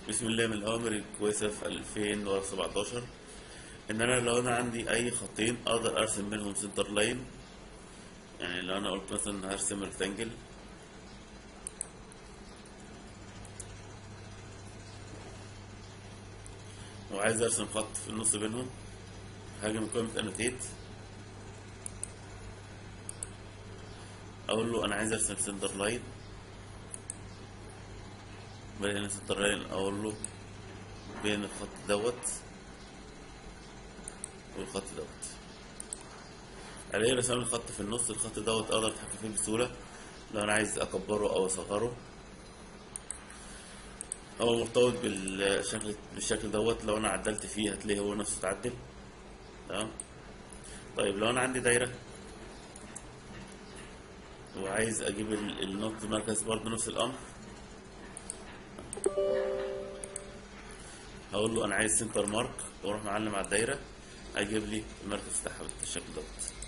بسم الله من الأوامر الكويسة في 2017 إن أنا لو أنا عندي أي خطين أقدر أرسم بينهم سنتر لاين يعني لو أنا قلت مثلا هرسم ريكتانجل وعايز أرسم خط في النص بينهم هاجي من قائمة أنوتيت أقول له أنا عايز أرسم سنتر لاين بين سنتر لاين أقول له بين الخط دوت والخط دوت الاقي رسم لي خط في النص الخط دوت اقدر اتحكم فيه بسهوله لو انا عايز اكبره او اصغره هو مرتبط بالشكل بالشكل دوت لو انا عدلت فيه هتلاقيه هو نفسه اتعدل تمام طيب لو انا عندي دايره وعايز اجيب ال- النقط مركز برضه نفس الامر هقول له انا عايز سنتر مارك واروح معلم على الدايره هيجيب لي المركز بتاعها بالشكل دوت